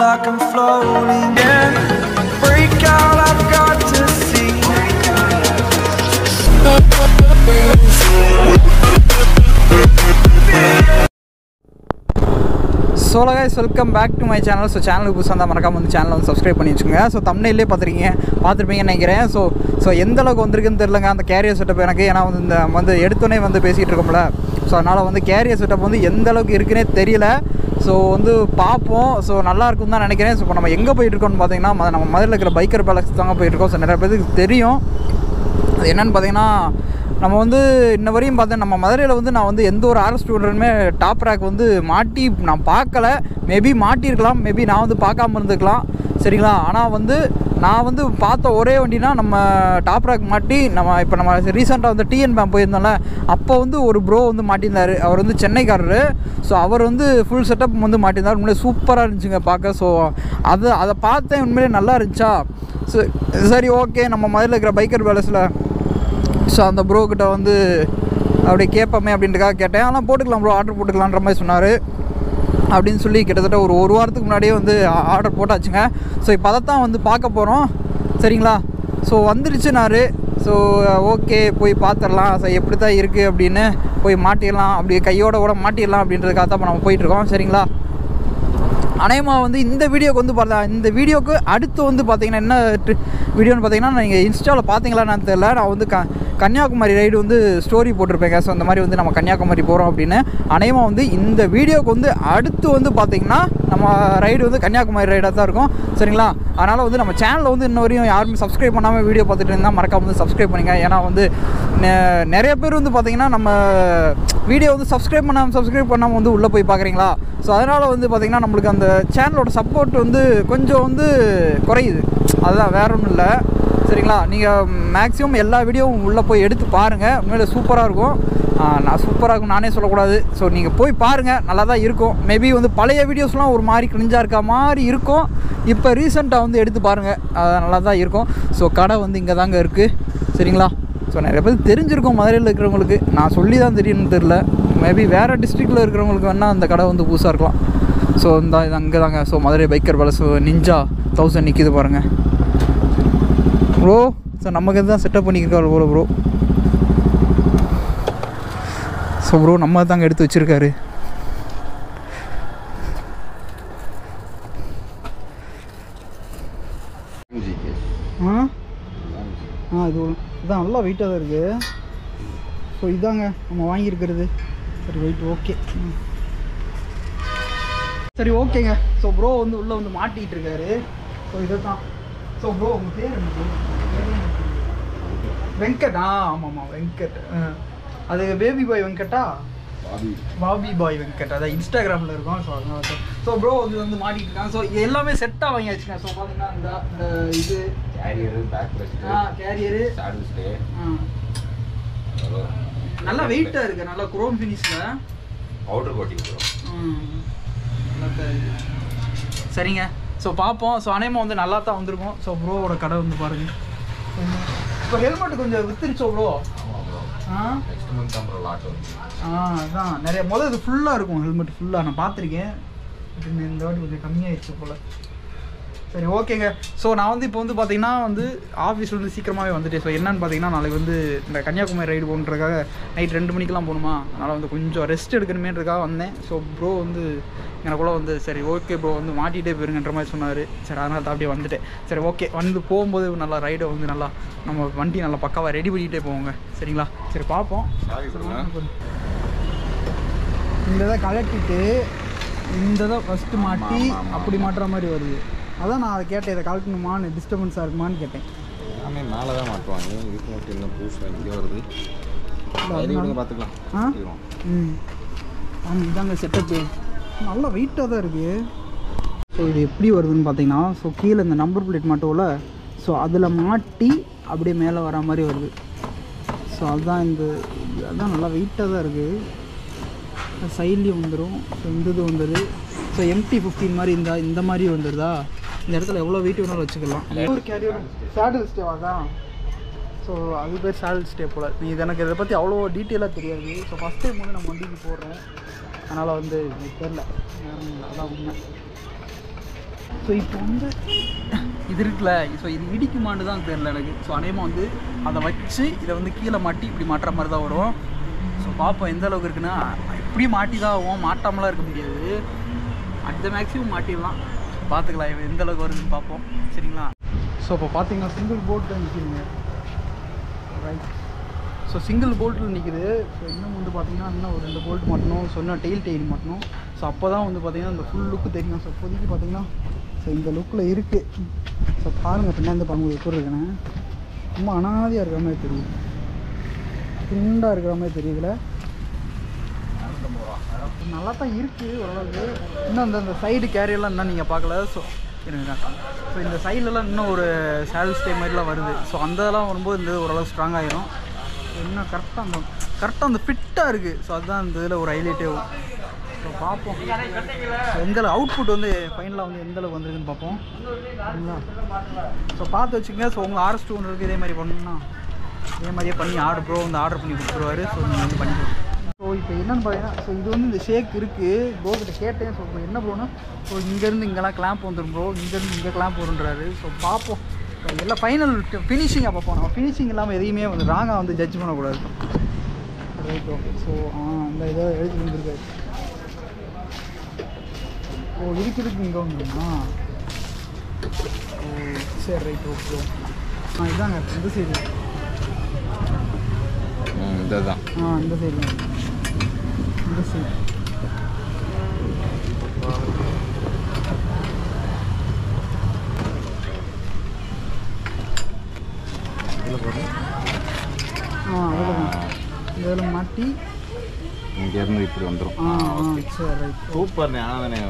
like I'm floating. Yeah, break out, I've got to see. So guys welcome back to my channel so சேனலுக்கு புதுசாக இருந்தால் மறக்காம வந்து சேனலை வந்து சப்ஸ்கிரைப் பண்ணி வச்சுக்கோங்க ஸோ தமிழ்லேயே பார்த்துருக்கீங்க பார்த்துருப்பீங்கன்னு நினைக்கிறேன் ஸோ ஸோ எந்த அளவுக்கு வந்திருக்குன்னு தெரிலங்க அந்த கேரியர் செட்டப் எனக்கு ஏன்னா வந்து இந்த வந்து எடுத்தோடனே வந்து பேசிகிட்டு இருக்கோம்ல ஸோ அதனால் வந்து கேரியர் செட்டப் வந்து எந்த அளவுக்கு இருக்குன்னே தெரியல ஸோ வந்து பார்ப்போம் ஸோ நல்லா இருக்கும்னு தான் நினைக்கிறேன் ஸோ இப்போ நம்ம எங்கே போயிட்டுருக்கோம்னு பார்த்தீங்கன்னா ம- நம்ம மதுரையில் இருக்கிற பைக்கர் பேலக்ஸ் தாங்க போயிட்டுருக்கோம் ஸோ நிறைய பேருக்கு தெரியும் அது என்னன்னு பார்த்தீங்கன்னா நம்ம வந்து இன்ன வரையும் பார்த்தேன் நம்ம மதுரையில் வந்து நான் வந்து எந்த ஒரு ஆர்எஸ் ஸ்டூடெண்ட்டுமே டாப் ரேக் வந்து மாட்டி நான் பார்க்கல மேபி மாட்டியிருக்கலாம் மேபி நான் வந்து பார்க்காம இருந்துக்கலாம் சரிங்களா ஆனால் வந்து நான் வந்து பார்த்த ஒரே வண்டினா நம்ம டாப் ரேக் மாட்டி நம்ம இப்போ நம்ம ரீசெண்டாக வந்து டிஎன் பேம் போயிருந்தோம்ல அப்போ வந்து ஒரு ப்ரோ வந்து மாட்டியிருந்தார் அவர் வந்து சென்னைக்காரரு ஸோ அவர் வந்து ஃபுல் செட்டப் வந்து மாட்டியிருந்தார் உண்மையிலே சூப்பராக இருந்துச்சுங்க பார்க்க ஸோ அதை அதை பார்த்தேன் உண்மையிலே நல்லா இருந்துச்சா ஸோ சரி ஓகே நம்ம மதுரையில் இருக்கிற பைக்கர் பேலஸில் ஸோ அந்த ப்ரோ கிட்ட வந்து அப்படியே கேட்போமே அப்படின்றக்காக கேட்டேன் ஆனால் போட்டுக்கலாம் ப்ரோ ஆர்டர் போட்டுக்கலான்ற மாதிரி சொன்னார் அப்படின்னு சொல்லி கிட்டத்தட்ட ஒரு ஒரு வாரத்துக்கு முன்னாடியே வந்து ஆர்டர் போட்டாச்சுங்க ஸோ இப்போ அதை தான் வந்து பார்க்க போகிறோம் சரிங்களா ஸோ வந்துருச்சுனாரு ஸோ ஓகே போய் பார்த்துடலாம் ஸோ எப்படி தான் இருக்குது அப்படின்னு போய் மாட்டிடலாம் அப்படி கையோட கூட மாட்டிடலாம் அப்படின்றதுக்காக தான் இப்போ நம்ம போயிட்டுருக்கோம் சரிங்களா அநேகமாக வந்து இந்த வீடியோக்கு வந்து பார்த்தா இந்த வீடியோக்கு அடுத்து வந்து பார்த்தீங்கன்னா என்ன ட்ரி- வீடியோன்னு பார்த்தீங்கன்னா நீங்கள் இன்ஸ்டாவில் பார்த்தீங்களான்னு தெரியல நான் வந்து க கன்னியாகுமரி ரைடு வந்து ஸ்டோரி போட்டிருப்பேங்க ஸோ அந்த மாதிரி வந்து நம்ம கன்னியாகுமரி போகிறோம் அப்படின்னு அநேகமாக வந்து இந்த வீடியோக்கு வந்து அடுத்து வந்து பார்த்தீங்கன்னா நம்ம ரைடு வந்து கன்னியாகுமரி ரைடாக தான் இருக்கும் சரிங்களா அதனால் வந்து நம்ம சேனலில் வந்து இன்ன வரையும் யாருமே சப்ஸ்கிரைப் பண்ணாமல் வீடியோ பார்த்துட்டு இருந்தால் மறக்காம வந்து சப்ஸ்கிரைப் பண்ணுங்க ஏன்னா வந்து நெ- நிறைய பேர் வந்து பார்த்தீங்கன்னா நம்ம வீடியோ வந்து சப்ஸ்கிரைப் பண்ணாமல் சப்ஸ்கிரைப் பண்ணாமல் வந்து உள்ளே போய் பார்க்குறீங்களா ஸோ அதனால் வந்து பார்த்திங்கன்னா நம்மளுக்கு அந்த சேனலோட சப்போர்ட் வந்து கொஞ்சம் வந்து குறையுது அதுதான் வேற ஒன்றும் இல்லை சரிங்களா நீங்கள் மேக்ஸிமம் எல்லா வீடியோவும் உள்ளே போய் எடுத்து பாருங்கள் உண்மையில சூப்பராக இருக்கும் ஆ, நான் சூப்பராக இருக்கும் நானே சொல்லக்கூடாது ஸோ நீங்கள் போய் பாருங்கள் நல்லா தான் இருக்கும் மேபி வந்து பழைய வீடியோஸ்லாம் ஒரு மாதிரி கிழிஞ்சாக இருக்க மாதிரி இருக்கும் இப்போ ரீசெண்டாக வந்து எடுத்து பாருங்கள் அது நல்லா தான் இருக்கும் ஸோ கடை வந்து இங்கே தாங்க இருக்குது சரிங்களா ஸோ நிறைய பேர் தெரிஞ்சிருக்கும் மதுரையில் இருக்கிறவங்களுக்கு நான் சொல்லி தான் தெரியும்னு தெரில மேபி வேறு டிஸ்ட்ரிக்டில் இருக்கிறவங்களுக்கு வேணால் அந்த கடை வந்து புதுசாக இருக்கலாம் ஸோ இந்த இது அங்கே தாங்க so Madurai biker palace ninja thousand நிற்கிது பாருங்கள் ப்ரோ சார் நமக்கு தான் செட்டப் பண்ணியிருக்காரு ப்ரோ ப்ரோ ஸோ ப்ரோ நம்ம தாங்க எடுத்து வச்சுருக்காரு ஆ ஆ இது ஒரு- இதான் நல்லா வெயிட்டாக தான் இருக்குது ஸோ இதாங்க நம்ம வாங்கியிருக்கிறது சரி வெயிட் ஓகே சரி ஓகேங்க ஸோ ப்ரோ வந்து உள்ளே வந்து மாட்டிகிட்டு இருக்காரு ஸோ இதை தான் ஸோ ப்ரோ உங்கள் பேர் என்ன bro? வெங்கட் ஆ ஆமாம் ஆமாம் வெங்கட் ஆ. அது பேபி பாய் வெங்கட்டா பாபி பாய் வெங்கட் அதான் இன்ஸ்டாகிராமில் இருக்கும் ஸோ அதனால சார் ஸோ ப்ரோ வந்து வந்து மாட்டிட்டு இருக்காங்க ஸோ இது எல்லாமே செட்டாக வாங்கியாச்சுங்க ஸோ பார்த்தீங்கன்னா இந்த இந்த இது கேரியரு பேக் ஆ கேரியரு சாடில் ஸ்டே நல்லா வெயிட்டாக இருக்குது நல்லா குரோம் ஃபினிஷில் அவுட்டர் கோட்டிங் வரும் சரிங்க ஸோ பார்ப்போம் ஸோ அநேகமாக வந்து நல்லா தான் வந்திருக்கும் ஸோ ப்ரோவோட கடை வந்து பாருங்க இப்போ ஹெல்மெட் கொஞ்சம் வித்துருச்சோ ப்ரோ ஆ நெக்ஸ்ட் மந்த் அப்புறம் லாட் வந்து ஆ அதான் நிறைய முதல் இது ஃபுல்லாக இருக்கும் ஹெல்மெட் ஃபுல்லாக நான் பார்த்துருக்கேன் இந்த இந்த வாட்டி கொஞ்சம் கம்மியாயிடுச்சு போல் சரி ஓகேங்க ஸோ நான் வந்து இப்போ வந்து பார்த்தீங்கன்னா வந்து ஆஃபீஸ் வந்து சீக்கிரமாகவே வந்துட்டேன் ஸோ என்னன்னு பார்த்தீங்கன்னா நாளைக்கு வந்து இந்த கன்னியாகுமரி ரைடு போகணுன்றதுக்காக நைட் ரெண்டு மணிக்கெலாம் போகணுமா அதனால் வந்து கொஞ்சம் ரெஸ்ட் எடுக்கணுமேன்றதுக்காக வந்தேன் ஸோ ப்ரோ வந்து எனக்குள்ள வந்து சரி ஓகே ப்ரோ வந்து மாட்டிகிட்டே போயிருங்கன்ற மாதிரி சொன்னார் சரி அதனால் தான் அப்படியே வந்துட்டேன் சரி ஓகே வந்து போகும்போது நல்லா ரைடை வந்து நல்லா நம்ம வண்டி நல்லா பக்காவாக ரெடி பண்ணிகிட்டே போவோங்க சரிங்களா சரி பார்ப்போம் சாவி கொடுங்க. இந்த இதை கலட்டிட்டு இந்த இதை ஃபஸ்ட்டு மாட்டி ஆமா, ஆமா, அப்படி ஆமா. மாட்டுற மாதிரி வருது அதான் நான் அதை கேட்டேன் இதை கலட்டணுமான்னு டிஸ்டர்பன்ஸாக இருக்குமான்னு கேட்டேன் எல்லாமே மேலே தான் மாட்டுவாங்க இதுக்கு மட்டும் என்ன பூஸ் இங்கே வருது இல்ல, சரி அதனால- விடுங்க பார்த்துக்கலாம் ஆ? மாட்டிக்கிறோம். ம் ஆமாம் இதாங்க செட்டப்பு நல்லா வெயிட்டாக தான் இருக்குது ஸோ இது எப்படி வருதுன்னு பார்த்தீங்கன்னா ஸோ கீழே இந்த நம்பர் பிளேட் மாட்டோம்ல ஸோ அதில் மாட்டி அப்படியே மேலே வர மாதிரி வருது ஸோ அதுதான் இந்த அதுதான் நல்லா வெயிட்டாக தான் இருக்குது சைட்லேயும் வந்துடும் ஸோ இந்த இது வந்துடுது ஸோ எம்டி ஃபிஃப்டீன் மாதிரி இந்த இந்த மாதிரி வந்துடுதா இந்த இடத்துல எவ்வளோ வெயிட் வேணாலும் வச்சுக்கலாம் ஒரு கேரியர் சேடில் ஸ்டேவா தான் ஸோ அது பேர் சேடில் ஸ்டே போல் நீ இது எனக்கு இதை பற்றி அவ்வளோ டீட்டெயிலாக தெரியாது ஸோ ஃபஸ்ட் டைம் வந்து நம்ம வண்டிக்கு போடுறோம் அதனால் வந்து எனக்கு தெரில வேற ஒண்ணும் இல்ல. அதான் உண்மை ஸோ இப்போ வந்து இது இருக்குல்ல ஸோ இது இடிக்குமான்னு தான் தெரியல எனக்கு ஸோ அநேகமாக வந்து அதை வச்சு இதை வந்து கீழே மாட்டி இப்படி மாட்டுற மாதிரி தான் வரும் ஸோ பார்ப்போம் எந்த அளவுக்கு இருக்குன்னா இப்படி மாட்டி தான் ஆகும் மாட்டாமலாம் இருக்க முடியாது அந்த மேக்ஸிமம் மாட்டிடலாம் பார்த்துக்கலாம் இவன் எந்த அளவுக்கு வருதுன்னு பார்ப்போம் சரிங்களா ஸோ இப்போ பார்த்தீங்கன்னா சிங்கிள் போல்ட் தான் நிற்கிதுங்க ரைட் ஸோ சிங்கிள் போல்ட்டில் நிற்கிது ஸோ இன்னும் வந்து பார்த்தீங்கன்னா இன்னும் ஒரு ரெண்டு போல்ட் மாட்டணும் ஸோ இன்னும் டெயில் டெயில் மாட்டணும் ஸோ அப்போ தான் வந்து பார்த்தீங்கன்னா இந்த ஃபுல் லுக்கு தெரியும் ஸோ இப்போதைக்கு பார்த்தீங்கன்னா ஸோ இந்த லுக்கில் இருக்குது ஸோ பாருங்கள் பின்னாடி பாருங்க எப்படி இருக்குன்னு ரொம்ப அனாதியாக இருக்கிற மாதிரி தெரியுது துண்டாக இருக்கிற மாதிரி தெரியுதுல நல்லா தான் இருக்குது ஓரளவுக்கு இன்னும் அந்த அந்த சைடு கேரியெல்லாம் இன்னும் நீங்கள் பார்க்கல ஸோ இருங்க ஸோ இந்த சைட்லலாம் இன்னும் ஒரு சேல் ஸ்டே மாதிரிலாம் வருது ஸோ அந்த இதெல்லாம் வரும்போது இந்த இது ஓரளவு ஸ்ட்ராங் ஆயிரும் இன்னும் கரெக்டாக அந்த கரெக்டாக அந்த ஃபிட்டாக இருக்குது ஸோ அதுதான் இந்த இதில் ஒரு ஹைலைட்டே ஸோ பார்ப்போம் So, எந்த அவுட்புட் வந்து ஃபைனலாக வந்து எந்த அளவுக்கு வந்திருக்குன்னு பார்ப்போம் சரிங்களா ஸோ பார்த்து வச்சுக்கங்க ஸோ உங்கள் ஆர்எஸ் டூ இருக்குது இதே மாதிரி பண்ணணும்னா இதே மாதிரியே பண்ணி ஆர்டர் ப்ரோ வந்து ஆர்டர் பண்ணி கொடுத்துருவாரு ஸோ நீங்கள் வந்து பண்ணிக்கலாம் ஸோ இப்போ என்னென்னு பார்த்தீங்கன்னா ஸோ இது வந்து இந்த ஷேக் இருக்குது ப்ரோ கிட்ட கேட்டேன் ஸோ இப்போ என்ன ப்ரோனா ஸோ இங்கேருந்து இங்கெல்லாம் கிளாம்ப் வந்துடும் ப்ரோ இங்கேருந்து இங்கே கிளாம்ப் வருன்றாரு ஸோ பார்ப்போம் So, எல்லாம் ஃபைனல் ஃபினிஷிங்காக பார்ப்போம் நம்ம ஃபினிஷிங் இல்லாமல் எதையுமே வந்து ராங்காக வந்து ஜட்ஜ் பண்ணக்கூடாது ரைட் ஓகே ஸோ ஆ இந்த இதை எழுதி வந்துருக்காரு ஓ இதுக்கு இதுக்கு இங்கே வந்துருமா ஓ சரி ரைட் ஓகே ஆ இதாங்க இந்த சைடு ம் இதுதான் ஆ இந்த சைடு இந்த சைடு இதில் போட்டு ஆ அவ்வளோதான் இதில் மாட்டி இங்கேருந்து இப்படி வந்துடும் ஆ ஆ சரி ரைட் சூப்பர் ஞானதானே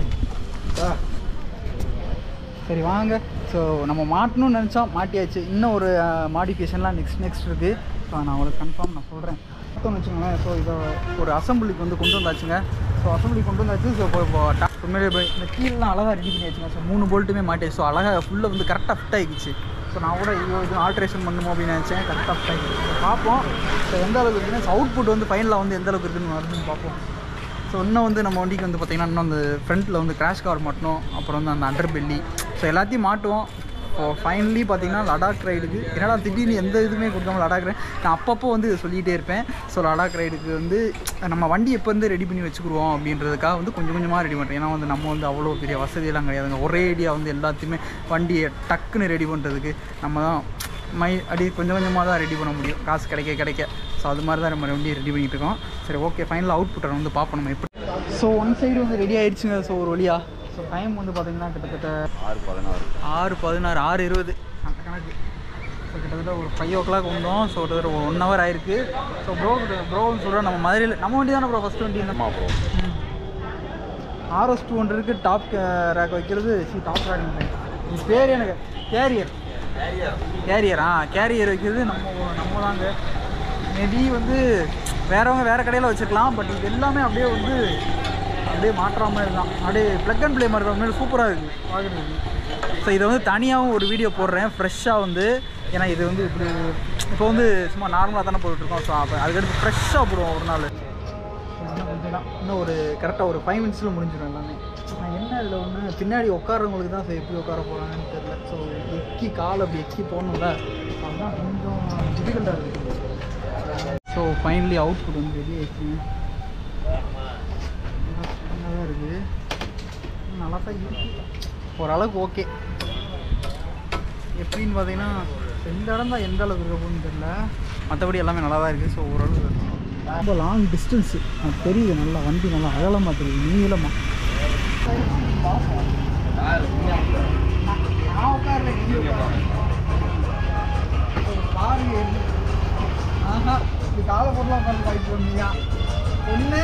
சரி வாங்க ஸோ நம்ம மாட்டணும்னு நினச்சோம் மாட்டியாச்சு இன்னும் ஒரு மாடிஃபிகேஷன்லாம் நெக்ஸ்ட் நெக்ஸ்ட் இருக்குது ஸோ நான் உங்களுக்கு கன்ஃபார்ம் நான் சொல்கிறேன் பார்த்தோம்னு வச்சுக்கோங்களேன் ஸோ இதை ஒரு அசம்பிளிக்கு வந்து கொண்டு வந்தாச்சுங்க ஸோ அசம்பிளி கொண்டு வந்தாச்சு ஸோ இப்போ இப்போ ta- உண்மையிலே இப்போ இந்த கீழெலாம் அழகாக ரெடி பண்ணி வச்சுங்க ஸோ மூணு போல்ட்டுமே மாட்டியாச்சு ஸோ அழகாக ஃபுல்லாக வந்து கரெக்டாக ஃபிட் ஆகிடுச்சு ஸோ நான் கூட ஐயோ இது ஆல்ட்ரேஷன் பண்ணுமோ அப்படின்னு நினச்சேன் கரெக்டாக ஃபிட் ஆகிடுச்சு ஸோ பார்ப்போம் ஸோ எந்த அளவுக்கு இருக்குன்னு அவுட்புட் வந்து ஃபைனலாக வந்து எந்த அளவுக்கு இருக்குன்னு வருதுன்னு பார்ப்போம் ஸோ இன்னும் வந்து நம்ம வண்டிக்கு வந்து பார்த்திங்கன்னா இன்னும் அந்த ஃப்ரண்ட்டில் வந்து கிராஷ் கவர் மாட்டணும் அப்புறம் வந்து அந்த அண்டர் பெல்லி ஸோ எல்லாத்தையும் மாட்டுவோம் ஸோ ஃபைனலி பார்த்தீங்கன்னா லடாக் ரைடுக்கு என்னடா திடீர்னு எந்த இதுவுமே கொடுக்காம லடாக் ரைடு நான் அப்பப்போ வந்து இதை சொல்லிகிட்டே இருப்பேன் ஸோ லடாக் ரைடுக்கு வந்து நம்ம வண்டி எப்போ வந்து ரெடி பண்ணி வச்சுக்குருவோம் அப்படின்றதுக்காக வந்து கொஞ்சம் கொஞ்சமாக ரெடி பண்ணுறேன் ஏன்னா வந்து நம்ம வந்து அவ்வளோ பெரிய வசதியெல்லாம் கிடையாதுங்க ஒரே ஐடியா வந்து எல்லாத்தையுமே வண்டியை டக்குன்னு ரெடி பண்ணுறதுக்கு நம்ம தான் மை அப்படி கொஞ்சம் கொஞ்சமாக தான் ரெடி பண்ண முடியும் காசு கிடைக்க கிடைக்க ஸோ அது மாதிரி தான் நம்ம வண்டியை ரெடி பண்ணிகிட்டு இருக்கோம் சரி ஓகே ஃபைனல் அவுட்புட்டை வந்து பார்ப்போம் நம்ம எப்படி ஸோ ஒன் சைடு வந்து ரெடி ஆயிடுச்சுங்க ஸோ ஒரு வழியா ஸோ டைம் வந்து பார்த்தீங்கன்னா கிட்டத்தட்ட ஆறு பதினாறு ஆறு பதினாறு ஆறு இருபது அந்த கணக்கு ஸோ கிட்டத்தட்ட ஒரு ஃபைவ் ஓ கிளாக் வந்தோம் ஸோ கிட்டத்தட்ட ஒரு ஒன் ஹவர் ஆயிருக்கு ஸோ ப்ரோ ப்ரோன்னு சொல்கிறோம் நம்ம மதுரையில் நம்ம வண்டி தானே ப்ரோ ஃபஸ்ட் வண்டி இந்த ஆமாம் ப்ரோ ஆர்எஸ் டூ ஹண்ட்ரடுக்கு டாப் ரேக் வைக்கிறது சி டாப் ரேக் இது பேர் எனக்கு கேரியர் கேரியர் ஆ கேரியர் வைக்கிறது நம்ம நம்ம தாங்க மேபி வந்து வேறவங்க வேறு கடையில் வச்சுருக்கலாம் பட் இது எல்லாமே அப்படியே வந்து அப்படியே மாற்றுற மாதிரி தான் அப்படியே ப்ளக் அண்ட் ப்ளே மாதிரி தான் உண்மையில சூப்பராக இருக்குது பார்க்குறதுக்கு ஸோ இதை வந்து தனியாகவும் ஒரு வீடியோ போடுறேன் ஃப்ரெஷ்ஷாக வந்து ஏன்னா இது வந்து இப்படி இப்போ வந்து சும்மா நார்மலாக தானே போட்டுட்ருக்கோம் ஸோ அப்போ அதுக்கடுத்து ஃப்ரெஷ்ஷாக போடுவோம் ஒரு நாள் இன்னும் கொஞ்சம் தான் இன்னும் ஒரு கரெக்டாக ஒரு ஃபைவ் மினிட்ஸில் முடிஞ்சிடும் எல்லாமே நான் என்ன இதில் ஒன்று பின்னாடி உட்காரவங்களுக்கு தான் எப்படி உட்கார போகிறாங்கன்னு தெரியல ஸோ எக்கி கால் அப்படி எக்கி போகணும்ல அதுதான் கொஞ்சம் டிஃபிகல்ட்டாக இருக்குது ஸோ ஃபைனலி அவுட்புட் வந்து ரெடி ஆயிடுச்சு நல்லா தான் இருக்குது நல்லா தான் இருக்கு ஓரளவுக்கு ஓகே எப்படின்னு பார்த்தீங்கன்னா இந்த இடம் தான் எந்த அளவுக்கு இருக்க போகுதுன்னு தெரியல மற்றபடி எல்லாமே நல்லா தான் இருக்குது ஸோ ஓரளவுக்கு ரொம்ப லாங் டிஸ்டன்ஸு தெரியுது நல்லா வண்டி நல்லா அகலமாக தெரியுது நீளமாக நான் உட்காரல நீ பாருங்க ஆஹா இப்படி காலை போட்டுலாம் உட்காந்து பாய்க்கு போனீங்க ஒன்று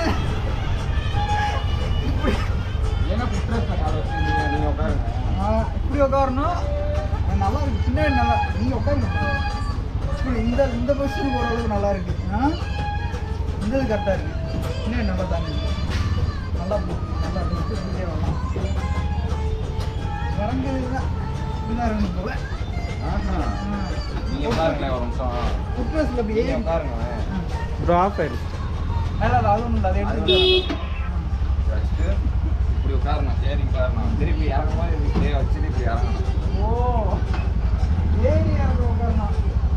ஏன்னா ஃபிட்னஸ் காலை வச்சுருந்தீங்க நீங்கள் உட்காருங்க இப்படி உட்காரணும் அது நல்லா இருக்கு பின்னாடி நல்லா நீங்கள் உட்காருங்க இப்படி இந்த இந்த பொசிஷனுக்கு ஓரளவுக்கு நல்லா இருக்கு ஆ இந்த இது கரெக்டாக இருக்கு பின்னாடி நல்லா தாங்க நல்லா போ- நல்லா டிஸ்டன்ஸ்லேயே வரலாம் இறங்குதுன்னா இன்னும் இறங்கு போல ஆஹா நீங்கள் உட்காருங்களேன் ஒரு நிமிஷம் ஃபுட்ரஸில் அப்படியே நீங்கள் உட்காருங்களேன் ப்ரோ ஆஃப் ஆயிடுச்சு இல்லை அது ஒன்றும் இல்லை அதை எடுத்து வச்சுட்டு இப்படி உட்காரணும் ஏறி உட்காரணும் திருப்பி இறங்கும் போது இப்படியே வச்சுட்டு இப்படி இறங்கணும் ஓ ஏறி இறங்க உட்காரணும்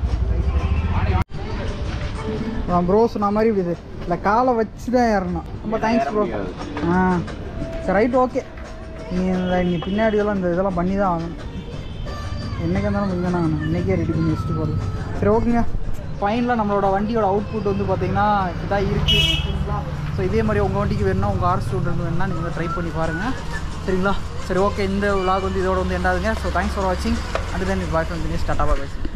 ப்ரோ சொன்ன மாதிரி இப்படி இது இல்லை காலை வச்சு தான் ஏறணும் ரொம்ப தேங்க்ஸ் ப்ரோ முடியாது. ஆ சரி ரைட் ஓகே நீ இந்த நீ பின்னாடி எல்லாம் இந்த இதெல்லாம் பண்ணி தான் ஆகணும் என்னைக்கு இருந்தாலும் இங்கே தான் ஆகணும் இன்றைக்கே ரெடி பண்ணி வச்சுட்டு போகிறது சரி ஓகேங்க ஃபைனலாக நம்மளோட வண்டியோட அவுட்புட் வந்து பார்த்தீங்கன்னா இதாக இருக்குது சரிங்களா ஸோ இதே மாதிரி உங்கள் வண்டிக்கு வேணும்னா உங்கள் ஆர் ஸ்டூடெண்ட் வேணும்னா நீங்கள் ட்ரை பண்ணி பாருங்கள் சரிங்களா சரி ஓகே இந்த vlog வந்து இதோட வந்து எண்டாதுங்க ஸோ தேங்க்ஸ் ஃபார் வாட்சிங் and then bye friend start ஆக